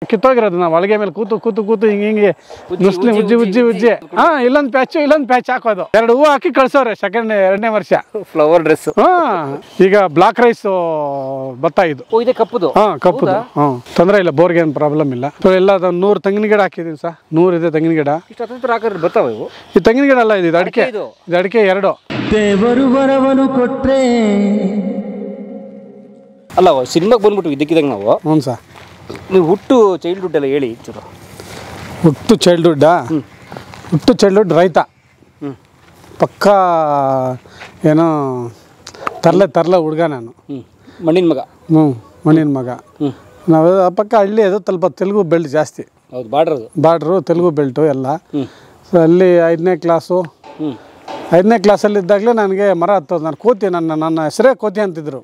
ಕಿತ್ತೋಗಿರೋದು ನಾವು ಒಳಗೆ ಮೇಲೆ ಕೂತು ಕೂತು ಕೂತು ಹಿಂಗೆ ಹಿಂಗೆ ನುಸ್ಲಿ ಉಜ್ಜಿ ಉಜ್ಜಿ ಉಜ್ಜಿ ಹಾ ಇಲ್ಲೊಂದು ಪ್ಯಾಚು ಇಲ್ಲೊಂದು ಪ್ಯಾಚ್ ಹಾಕೋದು ಎರಡು ಹೂವು ಹಾಕಿ ಕಳ್ಸೋರೆ ಸೆಕೆಂಡ್ ಎರಡನೇ ವರ್ಷ ಫ್ಲವರ್ ಡ್ರೆಸ್ ಹಾ ಈಗ ಬ್ಲಾಕ್ ರೈಸ್ ಭತ್ತ ಇದು ಓ ಇದೆ ಕಪ್ಪುದು ಹಾ ಕಪ್ಪುದು ಹಾ ತೊಂದರೆ ಇಲ್ಲ ಬೋರ್ಗೆ ಏನು ಪ್ರಾಬ್ಲಮ್ ಇಲ್ಲ ಸೊ ಎಲ್ಲ ಅದು ನೂರು ತೆಂಗಿನ ಗಿಡ ಹಾಕಿದೀನಿ ಸರ್ ನೂರು ಇದೆ ತೆಂಗಿನ ಗಿಡ ಇಷ್ಟು ಹತ್ರ ಹಾಕಿದ್ರೆ ಬರ್ತಾವ ಇವು ಈ ತೆಂಗಿನ ಗಿಡ ಅಲ್ಲ ಇದು ಇದು ಅಡಿಕೆ ಇದು? ಇದು ಅಡಿಕೆ ಎರಡು ದೇವರು ವರವನು ಕೊಟ್ರೆ ಅಲ್ಲ ಸಿನಿಮಾಗೆ ಬಂದ್ಬಿಟ್ಟು ಇದಕ್ಕಿದಂಗೆ ನಾವು ಹ್ಞೂ ಸರ್ ನೀವು ಹುಟ್ಟು ಚೈಲ್ಡ್ಹುಡ್ ಎಲ್ಲ ಹೇಳಿ ಚೂರು ಹುಟ್ಟು ಚೈಲ್ಡ್ಹುಡ್ಡಾ ಹುಟ್ಟು ಚೈಲ್ಡ್ಹುಡ್ ರೈತ ಹ್ಞೂ ಪಕ್ಕ ಏನೋ ತರ್ಲೆ ತರ್ಲೆ ಹುಡುಗ ನಾನು ಹ್ಞೂ ಮಣ್ಣಿನ ಮಗ ಹ್ಞೂ ಮಣ್ಣಿನ ಮಗ ಹ್ಞೂ ನಾವು ಆ ಪಕ್ಕ ಹಳ್ಳಿ ಅದು ಸ್ವಲ್ಪ ತೆಲುಗು ಬೆಲ್ಟ್ ಜಾಸ್ತಿ ಹೌದು ಬಾರ್ಡ್ರ್ ಅದು ಬಾರ್ಡ್ರು ತೆಲುಗು ಬೆಲ್ಟು ಎಲ್ಲ ಹ್ಞೂ ಸೊ ಅಲ್ಲಿ ಐದನೇ ಕ್ಲಾಸು ಹ್ಞೂ ಐದನೇ ಕ್ಲಾಸಲ್ಲಿದ್ದಾಗಲೇ ನನಗೆ ಮರ ಹತ್ತೋದು ನಾನು ಕೋತಿ ನನ್ನ ನನ್ನ ಹೆಸರೇ ಕೋತಿ ಅಂತಿದ್ರು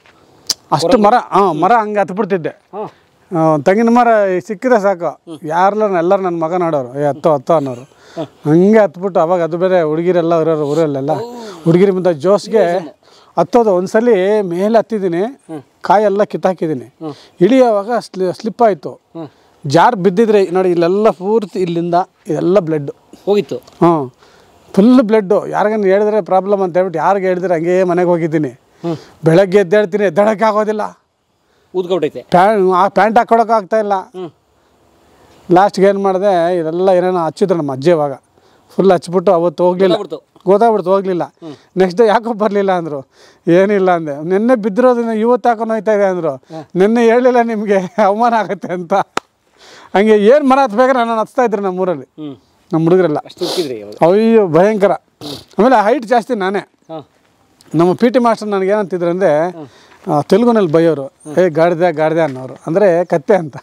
ಅಷ್ಟು ಮರ ಹಾಂ ಮರ ಹಂಗೆ ಹತ್ಬಿಡ್ತಿದ್ದೆ ಹಾಂ ಆ, ತೆಂಗಿನ ಮರ ಸಿಕ್ಕಿದ್ರೆ ಸಾಕು ಯಾರಲ್ಲ ಎಲ್ಲರೂ ನನ್ನ ಮಗ ನೋಡೋರು ಏ ಹತ್ತೋ ಹತ್ತೋ ಅನ್ನೋರು ಹಂಗೆ ಹತ್ಬಿಟ್ಟು ಅವಾಗ ಅದು ಬೇರೆ ಹುಡುಗಿರೆಲ್ಲ ಇರೋರು ಊರಲ್ಲೆಲ್ಲ ಹುಡುಗಿರಿ ಮುಂದೆ ಜೋಸ್ಗೆ ಹತ್ತೋದು ಒಂದ್ಸಲಿ ಮೇಲೆ ಹತ್ತಿದ್ದೀನಿ ಕಾಯೆಲ್ಲ ಕಿತ್ತಾಕಿದ್ದೀನಿ ಇಳಿಯೋವಾಗ ಸ್ಲಿ ಸ್ಲಿಪ್ ಆಯಿತು ಜಾರ್ ಬಿದ್ದಿದ್ರೆ ನೋಡಿ ಇಲ್ಲೆಲ್ಲ ಪೂರ್ತಿ ಇಲ್ಲಿಂದ ಇದೆಲ್ಲ ಬ್ಲಡ್ಡು ಹೋಗಿತ್ತು ಹ್ಞೂ ಫುಲ್ ಬ್ಲಡ್ಡು ಯಾರಿಗನ್ನ ಹೇಳಿದ್ರೆ ಪ್ರಾಬ್ಲಮ್ ಅಂತ ಹೇಳ್ಬಿಟ್ಟು ಯಾರಿಗೆ ಹೇಳಿದ್ರೆ ಹಂಗೇ ಮನೆಗೆ ಹೋಗಿದ್ದೀನಿ ಬೆಳಗ್ಗೆ ಎದ್ದೇಳ್ತೀನಿ ಎದ್ದೇಳಕ್ಕೆ ಆಗೋದಿಲ್ಲ ಊದ್ಕೊಬಿಟ್ಟೈತೆ ಪ್ಯಾಂಟ್ ಆ ಪ್ಯಾಂಟ್ ಹಾಕೊಳಕ್ಕೆ ಆಗ್ತಾ ಇಲ್ಲ ಹ್ಞೂ ಲಾಸ್ಟ್ಗೆ ಏನು ಮಾಡಿದೆ ಇದೆಲ್ಲ ಏನೇನೋ ಹಚ್ಚಿದ್ರು ನಮ್ಮ ಅಜ್ಜಿ ಇವಾಗ ಫುಲ್ ಹಚ್ಬಿಟ್ಟು ಅವತ್ತು ಹೋಗಲಿಲ್ಲ ಗೊತ್ತಾಗ್ಬಿಡ್ತು. ಗೊತ್ತಾಗ್ಬಿಡ್ತು ಹೋಗಲಿಲ್ಲ ನೆಕ್ಸ್ಟ್ ಡೇ ಯಾಕೋ ಬರಲಿಲ್ಲ ಅಂದರು ಏನಿಲ್ಲ ಅಂದೆ ನಿನ್ನೆ ಬಿದ್ದಿರೋದನ್ನ ಇವತ್ತು ಹಾಕೊಂಡು ಹೋಯ್ತಾ ಇದೆ ಅಂದರು ನಿನ್ನೆ ಹೇಳಿಲ್ಲ ನಿಮಗೆ ಅವಮಾನ ಆಗುತ್ತೆ ಅಂತ ಹಂಗೆ ಏನು ಮರ ಹತ್ಬೇಕಾದ್ರೆ ನಾನು ಹಚ್ತಾ ಇದ್ರು ನಮ್ಮೂರಲ್ಲಿ ಹ್ಞೂ ನಮ್ಮ ಹುಡುಗರೆಲ್ಲ ಅಷ್ಟು ಹುಡುಕಿದ್ರಿ ಅವಾಗ ಅಯ್ಯೋ ಭಯಂಕರ ಆಮೇಲೆ ಹೈಟ್ ಜಾಸ್ತಿ ನಾನೇ ಹಾಂ ನಮ್ಮ ಪಿ ಟಿ ಮಾಸ್ಟರ್ ನನಗೆ ಏನಂತಿದ್ರು ಅಂದರೆ ತೆಲುಗುನಲ್ಲಿ ಬೈಯೋರು ಏ ಗಾಡಿದೆ ಗಾಡಿದೆ ಅನ್ನೋರು ಅಂದರೆ ಕತ್ತೆ ಅಂತ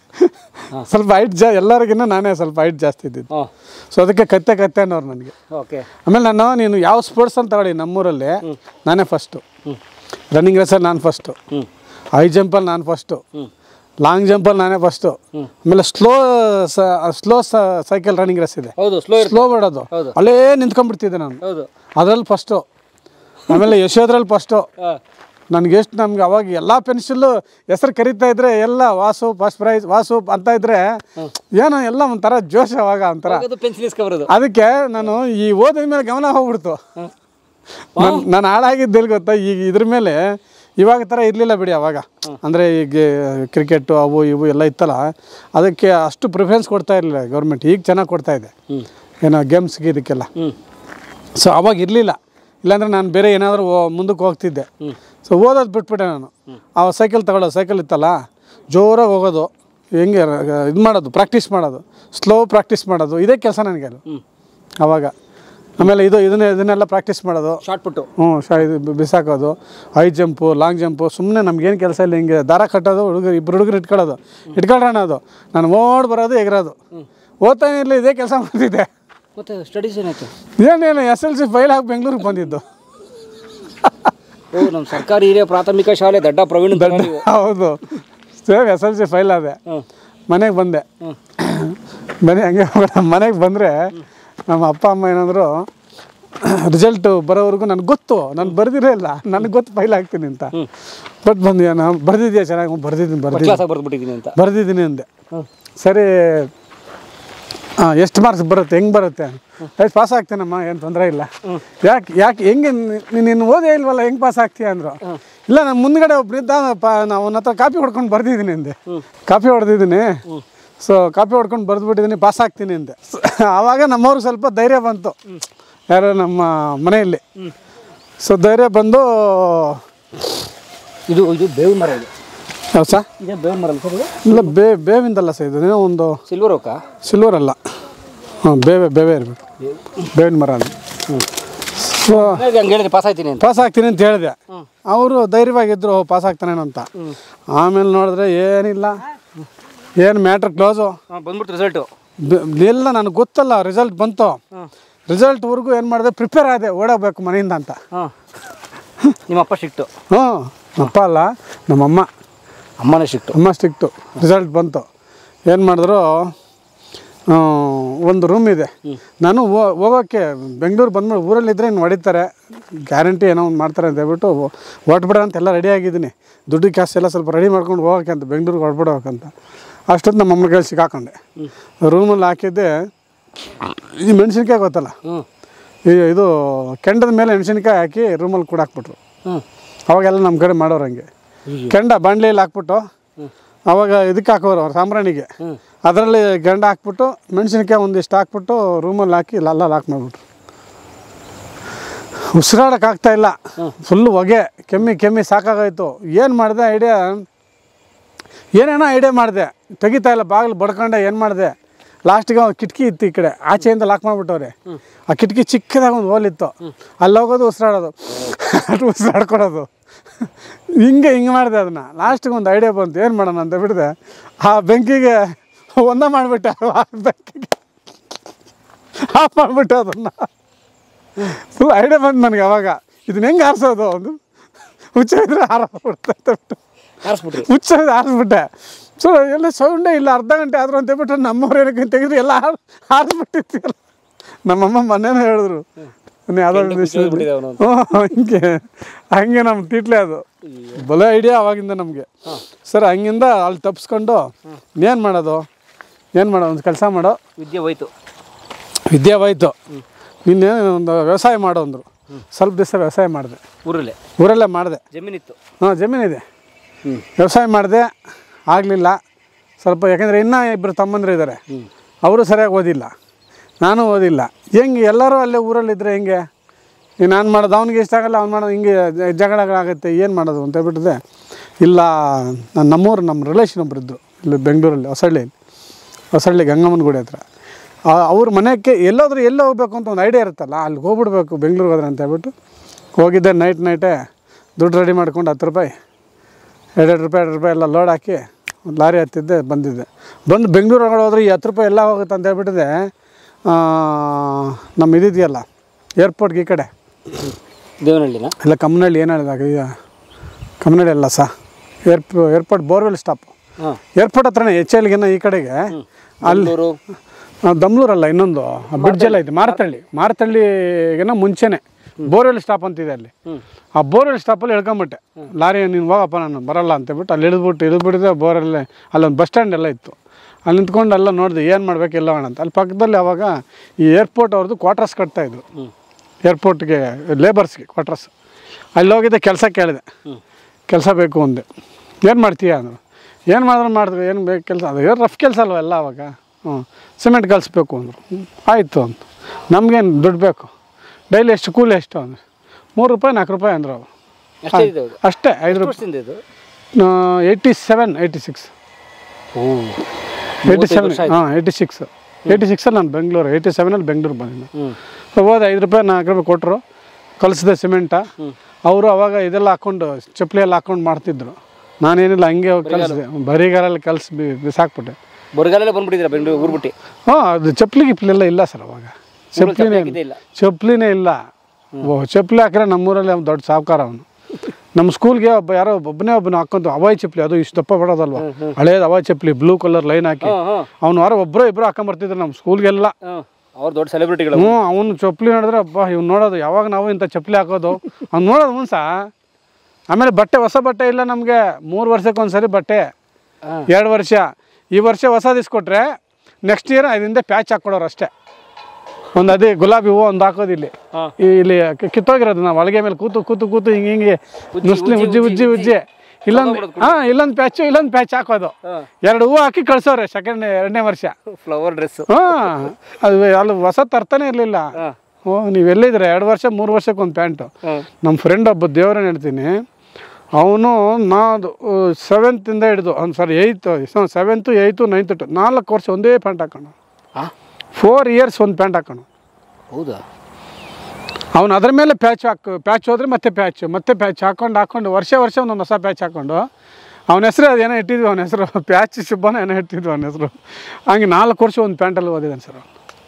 ಸ್ವಲ್ಪ ಹೈಟ್ ಜಾ ಎಲ್ಲರಿಗಿನ್ನ ನಾನೇ ಸ್ವಲ್ಪ ಹೈಟ್ ಜಾಸ್ತಿ ಇದ್ದಿದ್ದು ಹಾಂ ಸೊ ಅದಕ್ಕೆ ಕತ್ತೆ ಕತ್ತೆ ಅನ್ನೋರು ನನಗೆ ಓಕೆ ಆಮೇಲೆ ನಾನು ನೀನು ಯಾವ ಸ್ಪೋರ್ಟ್ಸ್ ಅಂತ ತಗೊಳ್ಳಿ ನಮ್ಮೂರಲ್ಲಿ ನಾನೇ ಫಸ್ಟು ರನ್ನಿಂಗ್ ರೇಸಲ್ಲಿ ನಾನು ಫಸ್ಟು ಹ್ಞೂ ಹೈ ಜಂಪಲ್ಲಿ ನಾನು ಫಸ್ಟು ಹ್ಞೂ ಲಾಂಗ್ ಜಂಪಲ್ಲಿ ನಾನೇ ಫಸ್ಟು ಆಮೇಲೆ slow slow cycle running race ಇದೆ ಹೌದು ಸ್ಲೋ ಇರುತ್ತೆ ಸ್ಲೋ ಮಾಡೋದು ಹೌದು. ಅಲ್ಲೇ ನಿಂತ್ಕೊಂಡ್ಬಿಡ್ತಿದ್ದೆ ನಾನು ಹೌದು ಅದ್ರಲ್ಲಿ ಫಸ್ಟು ಆಮೇಲೆ ಯಶೋದ್ರಲ್ಲಿ ಫಸ್ಟು ಹಾಂ ನನಗೆ ಎಷ್ಟು ನಮ್ಗೆ ಅವಾಗ ಎಲ್ಲ ಪೆನ್ಸಿಲ್ಲು ಹೆಸರು ಕರಿತಾ ಇದ್ರೆ ಎಲ್ಲ ವಾಸು ಫಸ್ಟ್ ಪ್ರೈಸ್ ವಾಸು ಅಂತ ಇದ್ರೆ ಏನೋ ಎಲ್ಲ ಒಂಥರ ಜೋಶ್ ಅವಾಗ ಒಂಥರ ಅದು ಪೆನ್ಸಿಲ್ ಇಸ್ಕೊಬರೋದು ಅದಕ್ಕೆ ನಾನು ಈ ಓದಿದ ಮೇಲೆ ಗಮನ ಹೋಗ್ಬಿಡ್ತು ನಾನು ನಾನು ಹಾಳಾಗಿದ್ದು ಎಲ್ಲಿ ಗೊತ್ತಾ ಈಗ ಇದ್ರ ಮೇಲೆ ಇವಾಗ ಥರ ಇರಲಿಲ್ಲ ಬಿಡಿ ಅವಾಗ ಅಂದರೆ ಈಗ ಕ್ರಿಕೆಟು ಅವು ಇವು ಎಲ್ಲ ಇತ್ತಲ್ಲ ಅದಕ್ಕೆ ಅಷ್ಟು ಪ್ರಿಫರೆನ್ಸ್ ಕೊಡ್ತಾ ಇರಲಿಲ್ಲ ಗೌರ್ಮೆಂಟ್ ಈಗ ಚೆನ್ನಾಗಿ ಕೊಡ್ತಾ ಇದೆ ಹ್ಞೂ ಏನೋ ಗೇಮ್ಸ್ಗೆ ಇದಕ್ಕೆಲ್ಲ ಹ್ಞೂ ಸೊ ಅವಾಗ ಇರಲಿಲ್ಲ ಇಲ್ಲಾಂದ್ರೆ ನಾನು ಬೇರೆ ಏನಾದರೂ ಮುಂದಕ್ಕೆ ಹೋಗ್ತಿದ್ದೆ ಸೊ ಓದೋದು ಬಿಟ್ಬಿಟ್ಟೆ ನಾನು ಆ ಸೈಕಲ್ ತಗೊಳ್ಳೋದು ಸೈಕಲ್ ಇತ್ತಲ್ಲ ಜೋರಾಗಿ ಹೋಗೋದು ಹೆಂಗೆ ಇದು ಮಾಡೋದು ಪ್ರಾಕ್ಟೀಸ್ ಮಾಡೋದು ಸ್ಲೋ ಪ್ರಾಕ್ಟೀಸ್ ಮಾಡೋದು ಇದೇ ಕೆಲಸ ನನಗೆ ಅದು ಹ್ಞೂ ಅವಾಗ ಆಮೇಲೆ ಇದು ಇದನ್ನ ಇದನ್ನೆಲ್ಲ ಪ್ರಾಕ್ಟೀಸ್ ಮಾಡೋದು ಶಾರ್ಟ್ ಪುಟ್ಟು ಹ್ಞೂ ಶಾ ಇದು ಬಿ- ಬಿಸಾಕೋದು ಹೈ ಜಂಪು ಲಾಂಗ್ ಜಂಪು ಸುಮ್ಮನೆ ನಮ್ಗೇನು ಕೆಲಸ ಇಲ್ಲ ಹಿಂಗೆ ದಾರ ಕಟ್ಟೋದು ಹುಡುಗರು ಇಬ್ಬರು ಹುಡುಗರು ಇಟ್ಕೊಳ್ಳೋದು ಇಟ್ಕೊಳ್ಳೋಣ ಅದು ನಾನು ಓಡ್ ಬರೋದು ಎಗರೋದು ಓದ್ತಾ ಇಲ್ಲ ಇದೇ ಕೆಲಸ ಮಾಡ್ತಿದ್ದೆ ಮತ್ತೆ ಸ್ಟಡೀಸ್ ಏನಾಯ್ತು ಏನೇನು ಎಸ್ ಎಲ್ ಸಿ ಫೈಲ್ ಹಾಕಿ ಬೆಂಗಳೂರಿಗೆ ಬಂದಿದ್ದು ಓ ನಮ್ಮ ಸರ್ಕಾರಿ ಹಿರಿಯ ಪ್ರಾಥಮಿಕ ಶಾಲೆ ದಡ್ಡ ಪ್ರವೀಣ್ ದಡ್ಡ ನೀವು ಹೌದು same S L C fail ಅದೇ ಹ್ಞೂ ಮನೆಗೆ ಬಂದೆ ಬನ್ನಿ ಹಂಗೆ ಮನೆಗೆ ಬಂದರೆ ನಮ್ಮ ಅಪ್ಪ ಅಮ್ಮ ಏನಂದ್ರು ರಿಸಲ್ಟು ಬರೋವರೆಗೂ ನನಗೆ ಗೊತ್ತು ನಾನು ಬರೆದಿರೇ ಇಲ್ಲ ನನಗೆ ಗೊತ್ತು ಫೈಲ್ ಹಾಕ್ತೀನಿ ಅಂತ ಬಟ್ ಬಂದು ನಾನು ಬರೆದಿದ್ಯಾ ಚೆನ್ನಾಗಿ ಹ್ಞೂ, ಬರ್ದಿದ್ದೀನಿ ಬರ್ದಿದ್ದೀನಿ ಕ್ಲಾಸಾಗಿ ಬರ್ದ್ಬಿಟ್ಟಿದ್ದೀನಿ ಅಂತ ಬರ್ದಿದ್ದೀನಿ ಅಂದೆ ಸರಿ ಹಾಂ ಎಷ್ಟು ಮಾರ್ಕ್ಸ್ ಬರುತ್ತೆ ಹೆಂಗೆ ಬರುತ್ತೆ ಎಷ್ಟು ಪಾಸ್ ಆಗ್ತೀನಮ್ಮ ಏನು ತೊಂದರೆ ಇಲ್ಲ ಯಾಕೆ ಯಾಕೆ ಹೆಂಗೆ ನೀನು ಓದೇ ಇಲ್ವಲ್ಲ ಹೆಂಗೆ ಪಾಸ್ ಆಗ್ತೀಯ ಅಂದರು ಇಲ್ಲ ನಾನು ಮುಂದ್ಗಡೆ ಒಬ್ಬನಿದ್ದ ಪಾ ನಾವು ಅವನ ಹತ್ರ ಕಾಪಿ ಹೊಡ್ಕೊಂಡು ಬರ್ದಿದ್ದೀನಿ ಅಂದೆ ಕಾಪಿ ಹೊಡೆದಿದ್ದೀನಿ ಸೊ ಕಾಪಿ ಹೊಡ್ಕೊಂಡು ಬರೆದ್ಬಿಟ್ಟಿದ್ದೀನಿ ಪಾಸ್ ಆಗ್ತೀನಿ ಅಂದೆ ಆವಾಗ ನಮ್ಮವ್ರಿಗೆ ಸ್ವಲ್ಪ ಧೈರ್ಯ ಬಂತು ಯಾರು ನಮ್ಮ ಮನೆಯಲ್ಲಿ ಸೊ ಧೈರ್ಯ ಬಂದು ಇದು ಇದು ಬೇವು ಮರ ಇದು ಯಾವ್ದು ಸಾ ಇದೇ ಬೇವು ಮರ ಸರ್ ಇದು ಇಲ್ಲ ಬೇ ಬೇವಿಂದಲ್ಲ ಸರ್ ಇದು ಏನೋ ಒಂದು ಸಿಲ್ವರ್ ಓಕ ಸಿಲ್ವರ್ ಅಲ್ಲ ಹಾಂ ಬೇವೆ ಬೇವೆ ಇರಬೇಕು ಬೇವಿನ ಮರ ಅದು ಸೊ ಹಂಗೆ ಹೇಳಿದ್ರೆ ಪಾಸ್ ಆಯ್ತೀನಿ ಅಂತ ಪಾಸ್ ಆಗ್ತೀನಿ ಅಂತ ಹೇಳಿದೆ ಅವರು ಧೈರ್ಯವಾಗಿದ್ದರು ಪಾಸ್ ಆಗ್ತಾನೇನೋ ಅಂತ ಆಮೇಲೆ ನೋಡಿದ್ರೆ ಏನಿಲ್ಲ ಏನು ಮ್ಯಾಟ್ರ್ ಕ್ಲೋಸು ಹಾಂ ಬಂದ್ಬಿಟ್ಟು ರಿಸಲ್ಟು ಎಲ್ಲ ನನಗೆ ಗೊತ್ತಲ್ಲ ರಿಸಲ್ಟ್ ಬಂತು ರಿಸಲ್ಟ್ವರೆಗೂ ಏನು ಮಾಡಿದೆ ಪ್ರಿಪೇರ್ ಆದೆ ಓಡೋಗ್ಬೇಕು ಮನೆಯಿಂದ ಅಂತ ಹಾಂ ನಿಮ್ಮ ಅಪ್ಪ ಶಿಕ್ಟು ಹ್ಞೂ ಅಪ್ಪ ಅಲ್ಲ ನಮ್ಮಮ್ಮ ಅಮ್ಮನೇ ಶಿಕ್ಟು ಅಮ್ಮ ಸ್ಟಿಕ್ಟು ರಿಸಲ್ಟ್ ಬಂತು ಏನು ಮಾಡಿದ್ರು ಆ, ಒಂದು ರೂಮ್ ಇದೆ ನಾನು ಹೋ- ಹೋಗೋಕ್ಕೆ ಬೆಂಗಳೂರು ಬಂದ್ಮೇಲೆ ಊರಲ್ಲಿದ್ದರೆ ಇನ್ನು ಹೊಡಿತಾರೆ ಗ್ಯಾರಂಟಿ ಏನೋ ಒಂದು ಮಾಡ್ತಾರೆ ಅಂತ ಹೇಳ್ಬಿಟ್ಟು ಹೊಟ್ಬಿಡ ಅಂತ ಎಲ್ಲ ರೆಡಿ ಆಗಿದ್ದೀನಿ ದುಡ್ಡು ಕಾಸು ಎಲ್ಲ ಸ್ವಲ್ಪ ರೆಡಿ ಮಾಡ್ಕೊಂಡು ಹೋಗೋಕ್ಕೆ ಅಂತ ಬೆಂಗಳೂರಿಗೆ ಹೊಡ್ಬಿಡೋಕಂತ ಅಷ್ಟೊತ್ತು ನಮ್ಮ ಅಮ್ಮನ ಕೈಲಿ ಸಿಕ್ಕಾಕೊಂಡೆ ರೂಮಲ್ಲಿ ಹಾಕಿದ್ದೆ ಈ ಮೆಣಸಿನ್ಕಾಯಿ ಗೊತ್ತಲ್ಲ ಹ್ಞೂ ಈ ಇದು ಕೆಂಡದ ಮೇಲೆ ಮೆಣಸಿನ್ಕಾಯಿ ಹಾಕಿ ರೂಮಲ್ಲಿ ಕೂಡ ಹಾಕ್ಬಿಟ್ರು ಹ್ಞೂ ಅವಾಗೆಲ್ಲ ನಮ್ಮ ಕಡೆ ಮಾಡೋರು ಹಂಗೆ ಕೆಂಡ ಬಾಣಲೆಯಲ್ಲಿ ಹಾಕ್ಬಿಟ್ಟು ಅವಾಗ ಇದಕ್ಕೆ ಹಾಕೋರು ಅವ್ರು ಸಾಂಬ್ರಾಣಿಗೆ ಅದರಲ್ಲಿ ಗಂಡ ಹಾಕ್ಬಿಟ್ಟು ಮೆಣಸಿನ್ಕಾಯಿ ಒಂದಿಷ್ಟು ಹಾಕ್ಬಿಟ್ಟು ರೂಮಲ್ಲಿ ಹಾಕಿ ಲಲ್ಲ ಲಾಕ್ ಮಾಡಿಬಿಟ್ರು ಉಸಿರಾಡಕ್ಕೆ ಆಗ್ತಾ ಇಲ್ಲ ಫುಲ್ಲು ಹೊಗೆ ಕೆಮ್ಮಿ ಕೆಮ್ಮಿ ಸಾಕಾಗೋಯ್ತು ಏನು ಮಾಡಿದೆ ಐಡಿಯಾ ಏನೇನೋ ಐಡಿಯಾ ಮಾಡಿದೆ ತೆಗಿತಾ ಇಲ್ಲ ಬಾಗಿಲು ಬಡ್ಕೊಂಡೆ ಏನು ಮಾಡಿದೆ ಲಾಸ್ಟಿಗೆ ಒಂದು ಕಿಟಕಿ ಇತ್ತು ಈ ಕಡೆ ಆಚೆಯಿಂದ ಲಾಕ್ ಮಾಡಿಬಿಟ್ಟವ್ರೆ ಆ ಕಿಟಕಿ ಚಿಕ್ಕದಾಗ ಒಂದು ಹೋಲ್ ಇತ್ತು ಅಲ್ಲಿ ಹೋಗೋದು ಉಸಿರಾಡೋದು ಅದು ಉಸಿರಾಡ್ಕೊಡೋದು ಹಿಂಗೆ ಹಿಂಗೆ ಮಾಡಿದೆ ಅದನ್ನು ಲಾಸ್ಟಿಗೆ ಒಂದು ಐಡಿಯಾ ಬಂತು ಏನು ಮಾಡೋಣ ಅಂತ ಬಿಡಿದೆ ಆ ಬೆಂಕಿಗೆ ಒಂದ ಮಾಡಿಬಿಟ್ಟೆ ಆ ಬೆಂಕಿಗೆ ಆಫ್ ಮಾಡಿಬಿಟ್ಟೆ ಅದನ್ನು ಫುಲ್ ಐಡಿಯಾ ಬಂತು ನನಗೆ ಅವಾಗ ಇದನ್ನ ಹೆಂಗೆ ಆರಿಸೋದು ಒಂದು ಹುಚ್ಚ ಇದ್ರೆ ಆರಿಸ್ಬಿಡುತ್ತೆ ಅಂತ ಬಿಟ್ಟು ಆರಿಸ್ಬಿಟ್ರಿ ಹುಚ್ಚ ಆರಿಸ್ಬಿಟ್ಟೆ ಸೊ ಎಲ್ಲ ಸೌಂಡೇ ಇಲ್ಲ ಅರ್ಧ ಗಂಟೆ ಆದರೂ ಅಂತ ಹೇಳ್ಬಿಟ್ಟು ನಮ್ಮವ್ರು ಏನಕ್ಕೆ ತೆಗೆದ್ರೆ ಎಲ್ಲ ಆರಿಸ್ಬಿಟ್ಟಿರ್ತೀಯಲ್ಲ ನಮ್ಮಮ್ಮ ಮನೇನೂ ಹೇಳಿದ್ರು ನೀನು ಯಾವುದೋ ಒಂದು ವಿಷಯ ಬಿಟ್ಟಿದೆ ಅವನು ಹ್ಞೂ ಹಿಂಗೆ ಹಂಗೆ ನಮ್ಮ ತೀಟ್ಲೆ ಅದು ಬಲೆ ಐಡಿಯಾ ಅವಾಗಿಂದ ನಮಗೆ ಸರ್ ಹಂಗಿಂದ ಅಲ್ಲಿ ತಪ್ಪಿಸ್ಕೊಂಡು ಏನು ಮಾಡೋದು ಏನು ಮಾಡೋ ಒಂದು ಕೆಲಸ ಮಾಡೋ ವಿದ್ಯೆ ಹೋಯ್ತು ವಿದ್ಯಾವಾಯಿತು ನಿನ್ನೆ ಒಂದು ವ್ಯವಸಾಯ ಮಾಡು ಅಂದರು ಸ್ವಲ್ಪ ದಿವಸ ವ್ಯವಸಾಯ ಮಾಡಿದೆ ಊರಲ್ಲೇ ಊರಲ್ಲೇ ಮಾಡಿದೆ ಜಮೀನಿತ್ತು ಹಾಂ ಜಮೀನಿದೆ ಹ್ಞೂ ವ್ಯವಸಾಯ ಮಾಡಿದೆ ಆಗಲಿಲ್ಲ ಸ್ವಲ್ಪ ಯಾಕೆಂದರೆ ಇನ್ನೂ ಇಬ್ಬರು ತಮ್ಮಂದ್ರು ಇದ್ದಾರೆ ಅವರು ಸರಿಯಾಗಿ ಓದಿಲ್ಲ ನಾನು ಓದಿಲ್ಲ ಹೆಂಗೆ ಎಲ್ಲರೂ ಅಲ್ಲೇ ಊರಲ್ಲಿದ್ದರೆ ಹೆಂಗೆ ಈಗ ನಾನು ಮಾಡೋದು ಅವ್ನಿಗೆ ಇಷ್ಟ ಆಗಲ್ಲ ಅವ್ನು ಮಾಡೋದು ಹಿಂಗೆ ಜ- ಜಗಳಗಳಾಗುತ್ತೆ ಏನು ಮಾಡೋದು ಅಂತ ಹೇಳ್ಬಿಟ್ಟಿದೆ ಇಲ್ಲ ನಾನು ನಮ್ಮೂರು ನಮ್ಮ ರಿಲೇಷನ್ ಒಬ್ರು ಇದ್ದರು ಇಲ್ಲಿ ಬೆಂಗಳೂರಲ್ಲಿ ಹೊಸಳ್ಳಿಯಲ್ಲಿ ಹೊಸಳ್ಳಿ ಗಂಗಮ್ಮನ ಗುಡಿ ಹತ್ರ ಆ- ಅವ್ರ ಮನೆಗೆ ಎಲ್ಲೋದ್ರೂ ಎಲ್ಲೇ ಹೋಗ್ಬೇಕು ಅಂತ ಒಂದು ಐಡಿಯಾ ಇರುತ್ತಲ್ಲ ಅಲ್ಲಿ ಹೋಗ್ಬಿಡ್ಬೇಕು ಬೆಂಗಳೂರಿಗೆ ಹೋದ್ರೆ ಅಂತ ಹೇಳ್ಬಿಟ್ಟು ಹೋಗಿದ್ದೆ ನೈಟ್ ನೈಟೇ ದುಡ್ಡು ರೆಡಿ ಮಾಡ್ಕೊಂಡು ಹತ್ತು ರೂಪಾಯಿ ಎರಡೆರಡು ರೂಪಾಯಿ ಎರಡು ರೂಪಾಯಿ ಎಲ್ಲ ಲೋಡ್ ಹಾಕಿ ಒಂದು ಲಾರಿ ಹತ್ತಿದ್ದೆ ಬಂದಿದ್ದೆ ಬಂದು ಬೆಂಗಳೂರು ಒಳಗಡೆ ಹೋದ್ರೆ ಈ ಹತ್ತು ರೂಪಾಯಿ ಎಲ್ಲ ಹೋಗುತ್ತೆ ಅಂತ ಹೇಳ್ಬಿಟ್ಟಿದೆ ಆ, ನಮ್ಮ ಇದಿದೆಯಲ್ಲ ಏರ್ಪೋರ್ಟ್ಗೆ ಈ ಕಡೆ ದೇವನಹಳ್ಳಿನ ಎಲ್ಲ ಕಮ್ಮನಹಳ್ಳಿ ಏನು ಹೇಳಿದಾಗ ಈಗ ಕಮ್ಮನಹಳ್ಳಿ ಅಲ್ಲ ಸಾ ಏರ್ಪೋ ಏರ್ಪೋರ್ಟ್ ಬೋರ್ವೆಲ್ ಸ್ಟಾಪು ಹಾಂ ಏರ್ಪೋರ್ಟ್ ಹತ್ರನೇ ಎಚ್ ಎಲ್ಗಿನ ಈ ಕಡೆಗೆ ಅಲ್ಲಿ ಅಲ್ಲೂರು ಆ, ದಮ್ಲೂರಲ್ಲ ಇನ್ನೊಂದು ಬ್ರಿಡ್ಜ್ ಎಲ್ಲ ಐತೆ ಮಾರತಳ್ಳಿ ಮಾರತಳ್ಳಿಗಿನ ಮುಂಚೆನೆ ಬೋರ್ವೆಲ್ ಸ್ಟಾಪ್ ಅಂತಿದೆ ಅಲ್ಲಿ ಆ ಬೋರ್ವೆಲ್ ಸ್ಟಾಪಲ್ಲಿ ಇಳ್ಕೊಂಬಿಟ್ಟೆ ಲಾರಿ ನೀನು ಹೋಗಪ್ಪ ನಾನು ಬರಲ್ಲ ಅಂತ ಹೇಳ್ಬಿಟ್ಟು ಅಲ್ಲಿ ಇಳಿದ್ಬಿಟ್ಟು ಇಳಿದ್ಬಿಟ್ಟಿದೆ ಬೋರಲ್ಲಿ ಅಲ್ಲೊಂದು ಬಸ್ ಸ್ಟ್ಯಾಂಡ್ ಎಲ್ಲ ಇತ್ತು ಅಲ್ಲಿ ನಿಂತ್ಕೊಂಡು ಎಲ್ಲ ನೋಡಿದೆ ಏನು ಮಾಡ್ಬೇಕು ಎಲ್ಲ ಮಾಡೋಣ ಅಂತ ಅಲ್ಲಿ ಪಕ್ಕದಲ್ಲಿ ಅವಾಗ ಈ ಏರ್ಪೋರ್ಟ್ ಅವ್ರದ್ದು ಕ್ವಾರ್ಟರ್ಸ್ ಕಟ್ತಾಯಿದ್ರು ಏರ್ಪೋರ್ಟ್ಗೆ ಲೇಬರ್ಸ್ಗೆ ಕ್ವಾರ್ಟರ್ಸ್ ಅಲ್ಲಿ ಹೋಗಿದ್ದೆ ಕೆಲಸ ಕೇಳಿದೆ ಕೆಲಸ ಬೇಕು ಅಂದೆ ಏನು ಮಾಡ್ತೀಯ ಅಂದರು ಏನು ಮಾಡಿದ್ರು ಮಾಡಿದ್ರು ಏನು ಬೇಕು ಕೆಲಸ ಅದು ರಫ್ ಕೆಲಸ ಅಲ್ವ ಎಲ್ಲ ಅವಾಗ ಹ್ಞೂ ಸಿಮೆಂಟ್ ಕಲಿಸ್ಬೇಕು ಅಂದರು ಆಯಿತು ಅಂತ ನಮಗೇನು ದುಡ್ಡು ಬೇಕು ಡೈಲಿ ಎಷ್ಟು ಕೂಲಿ ಎಷ್ಟು ಅಂದ್ರೆ ಮೂರು ರೂಪಾಯಿ ನಾಲ್ಕು ರೂಪಾಯಿ ಅಂದರು ಅವರು ಅಷ್ಟೇ ಇದೆ ಅದು ಅಷ್ಟೇ ಐದು ರೂಪಾಯಿ ವರ್ಷದಿಂದ ಇದು eighty seven eighty six oh eighty seven ಹಾಂ ಏಯ್ಟಿ ಸಿಕ್ಸ್ ಏಯ್ಟಿ ಸಿಕ್ಸಲ್ಲಿ ನಾನು ಬೆಂಗಳೂರು ಏಯ್ಟಿ ಸೆವೆನಲ್ಲಿ ಬೆಂಗಳೂರು ಬಂದಿದ್ದೆ ಹ್ಞೂ ಸೊ ಹೋದೆ ಐದು ರೂಪಾಯಿ ನಾಲ್ಕು ರೂಪಾಯಿ ಕೊಟ್ಟರು ಕಲಿಸಿದೆ ಸಿಮೆಂಟ ಅವರು ಅವಾಗ ಇದೆಲ್ಲ ಹಾಕ್ಕೊಂಡು ಚಪ್ಪಲಿ ಎಲ್ಲ ಹಾಕ್ಕೊಂಡು ಮಾಡ್ತಿದ್ರು ನಾನೇನಿಲ್ಲ ಹಂಗೆ ಹೋಗಿ ಕಲಿಸಿದೆ ಬರಿಗಾಲಲ್ಲಿ ಕಲಿಸಿ ಬಿ ಬಿಸಾಕ್ಬಿಟ್ಟೆ ಬರಗಾಲಲ್ಲೇ ಬಂದ್ಬಿಟ್ಟಿದ್ದೀರಾ ಬೆಂಗಳೂರು ಊರ್ಬಿಟ್ಟು ಹಾಂ ಅದು ಚಪ್ಪಲಿ ಗಿಪ್ಲಿ ಎಲ್ಲ ಇಲ್ಲ ಸರ್ ಅವಾಗ ಚಪ್ಪಲಿನೇ ಇದೇ ಇಲ್ಲ ಚಪ್ಪಲಿನೇ ಇಲ್ಲ ಓ ಚಪ್ಪಲಿ ಹಾಕಿದ್ರೆ ನಮ್ಮೂರಲ್ಲಿ ಅವ್ನು ದೊಡ್ಡ ಸಾವುಕಾರ ಅವನು ನಮ್ಮ ಸ್ಕೂಲ್ಗೆ ಒಬ್ಬ ಯಾರೋ ಒಬ್ಬನೇ ಒಬ್ಬನ ಹಾಕೊಂತ ಅವಾಯ್ ಚಪ್ಪಲಿ ಅದು ಇಷ್ಟು ದಪ್ಪ ಬರೋದಲ್ವ ಹಳೇದು ಅವಾಯ್ ಚಪ್ಪಲಿ ಬ್ಲೂ ಕಲರ್ ಲೈನ್ ಹಾಕಿ ಹಾಂ ಹಾಂ ಅವ್ನು ವಾರ ಒಬ್ಬರು ಇಬ್ಬರು ಹಾಕೊಂಬರ್ತಿದ್ರು ನಮ್ಮ ಸ್ಕೂಲ್ಗೆಲ್ಲ ಹಾಂ ಅವ್ರು ದೊಡ್ಡ ಸೆಲೆಬ್ರಿಟಿಗಳು ಹ್ಞೂ ಅವನು ಚಪ್ಪಲಿ ನೋಡಿದ್ರೆ ಅಬ್ಬಾ ಇವ್ನು ನೋಡೋದು ಯಾವಾಗ ನಾವು ಇಂಥ ಚಪ್ಪಲಿ ಹಾಕೋದು ಅವ್ನು ನೋಡೋದು ಮುನ್ಸ ಆಮೇಲೆ ಬಟ್ಟೆ ಹೊಸ ಬಟ್ಟೆ ಇಲ್ಲ ನಮಗೆ ಮೂರು ವರ್ಷಕ್ಕೆ ಒಂದು ಸರಿ ಬಟ್ಟೆ ಹಾಂ ಎರಡು ವರ್ಷ ಈ ವರ್ಷ ಹೊಸದು ಇಸ್ಕೊಟ್ರೆ ನೆಕ್ಸ್ಟ್ ಇಯರ್ ಅದರಿಂದ ಪ್ಯಾಚ್ ಹಾಕ್ಕೊಡೋರು ಅಷ್ಟೇ ಒಂದು ಅದೇ ಗುಲಾಬಿ ಹೂವು ಒಂದು ಹಾಕೋದು ಇಲ್ಲಿ ಹಾಂ. ಈ ಇಲ್ಲಿ ಕಿ- ಕಿತ್ತೋಗಿರೋದು ನಾವು ಒಳಗೆ ಮೇಲೆ ಕೂತು ಕೂತು ಕೂತು ಹಿಂಗೆ ಹಿಂಗೆ ನುಸ್ಲಿ ಉಜ್ಜಿ ಉಜ್ಜಿ ಉಜ್ಜಿ ಇಲ್ಲೊಂದು ಹಾಂ ಇಲ್ಲೊಂದು ಪ್ಯಾಚು ಇಲ್ಲೊಂದು ಪ್ಯಾಚ್ ಹಾಕೋದು ಹಾಂ ಎರಡು ಹೂವು ಹಾಕಿ ಕಳ್ಸೋರೆ ಸೆಕೆಂಡ್ ಎರಡನೇ ವರ್ಷ ಫ್ಲವರ್ ಡ್ರೆಸ್ಸು ಹಾಂ ಅದು ಅಲ್ಲಿ ಹೊಸ ತರ್ತಾನೆ ಇರಲಿಲ್ಲ ಹಾಂ ಓ ನೀವು ಎಲ್ಲಿದ್ರೆ ಎರಡು ವರ್ಷ ಮೂರು ವರ್ಷಕ್ಕೆ ಒಂದು ಪ್ಯಾಂಟು ಹಾಂ ನಮ್ಮ ಫ್ರೆಂಡ್ ಒಬ್ಬ ದೇವ್ರನ್ನ ಹೇಳ್ತೀನಿ ಅವನು ನಾದು ಸೆವೆಂತಿಂದ ಹಿಡಿದು ಅವ್ನು sorry eighth seventh eighth ninth to ನಾಲ್ಕು ವರ್ಷ ಒಂದೇ ಪ್ಯಾಂಟ್ ಹಾಕೋಣ ಹಾಂ ಫೋರ್ ಇಯರ್ಸ್ ಒಂದು ಪ್ಯಾಂಟ್ ಹಾಕೋಣ ಹೌದಾ ಅವನು ಅದ್ರ ಮೇಲೆ ಪ್ಯಾಚ್ ಹಾಕು ಪ್ಯಾಚ್ ಹೋದ್ರೆ ಮತ್ತೆ ಪ್ಯಾಚ್ ಮತ್ತೆ ಪ್ಯಾಚ್ ಹಾಕೊಂಡು ಹಾಕೊಂಡು ವರ್ಷ ವರ್ಷ ಒಂದೊಂದು ಹೊಸ ಪ್ಯಾಚ್ ಹಾಕೊಂಡು ಅವನ ಹೆಸರು ಅದೇನೋ ಇಟ್ಟಿದ್ವಿ ಅವನ ಹೆಸರು ಪ್ಯಾಚ್ ಶುಭನ ಏನೋ ಇಟ್ಟಿದ್ವಿ ಅವನ ಹೆಸರು ಹಂಗೆ ನಾಲ್ಕು ವರ್ಷ ಒಂದು ಪ್ಯಾಂಟಲ್ಲಿ ಓದಿದ್ದಾನೆ ಸರ್